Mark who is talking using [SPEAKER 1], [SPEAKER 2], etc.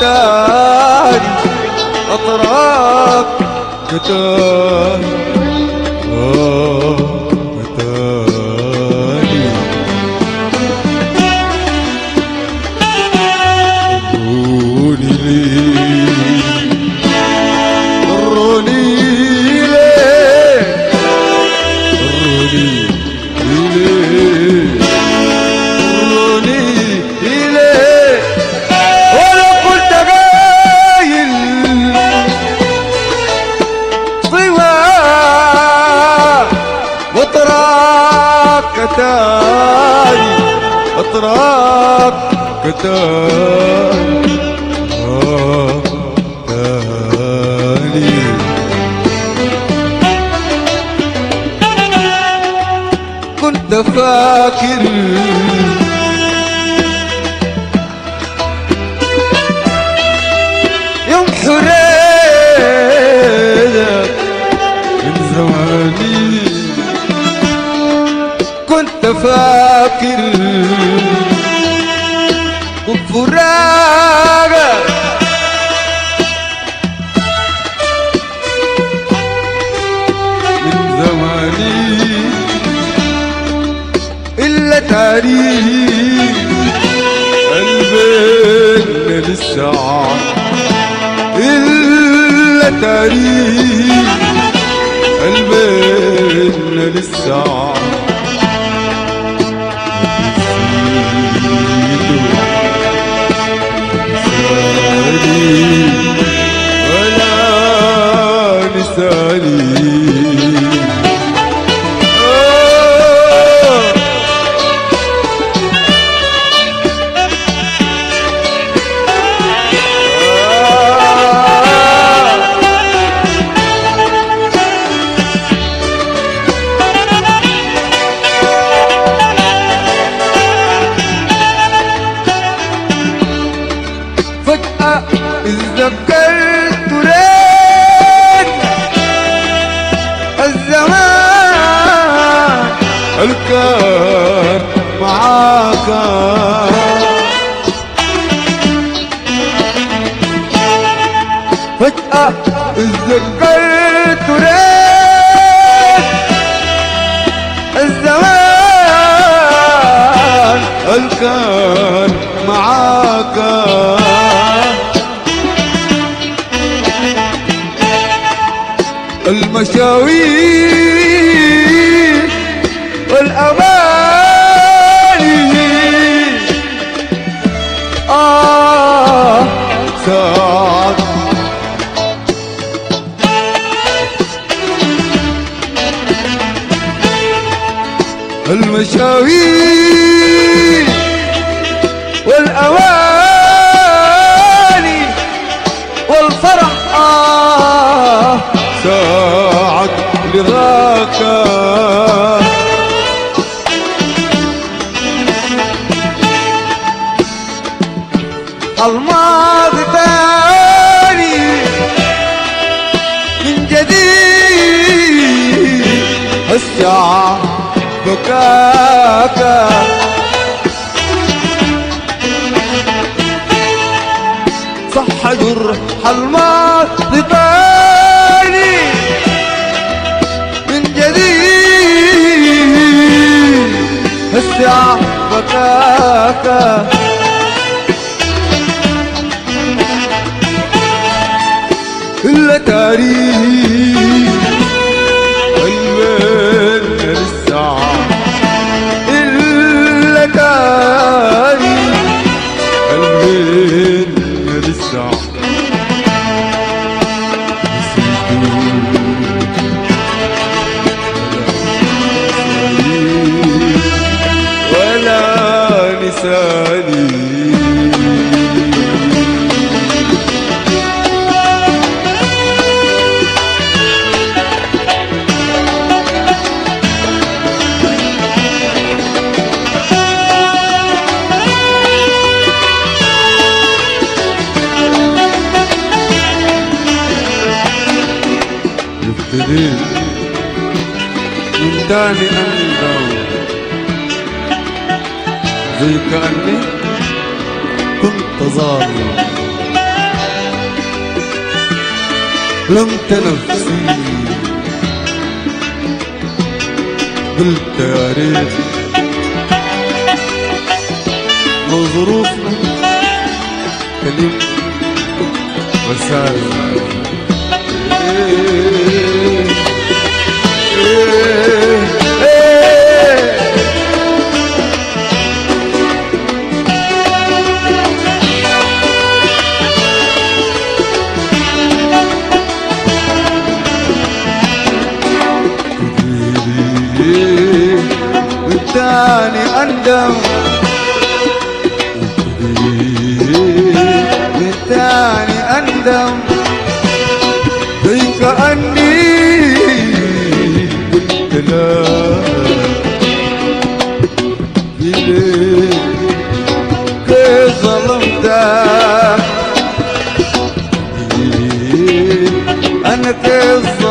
[SPEAKER 1] كتاني أطراف كتاني آه كتاني ضروني ليه ضروني ليه ضروني ليه ضروني ليه ولو كنت قايل طوى واطراك كتاني اطراك كتاني آه تاني كنت فاكر يوم حريتك من زماني كنت فاكر وفراقك من زماني إلا تاريخ قلبنا لسه إلا تاريخ قلبنا لسه ولا نساني آه فجأة اتذكرت ليك الزمان الكان معاك فجأة اتذكرت ليك الزمان الكان معاك المشاوير والأماني آه ساعات المشاوير والأواني والفرح آه ساعد لذاك الماضي تاني من جديد الساعة بكاكا صح جرح الماضي تاني من جديد الساعة بكاكا إلا تاريخ الوين للساعة إلا تاريخ الوين للساعة ولا نساني ابتديت من تاني أندم زي كأني كنت ظالم ظلمت نفسي قلت يا ريت لو ظروفنا كلمت رسالة إيه إيه إيه والتاني أندم والتاني أندم زي كأني قلت لا إليك كيف ظلمتك أنا كيف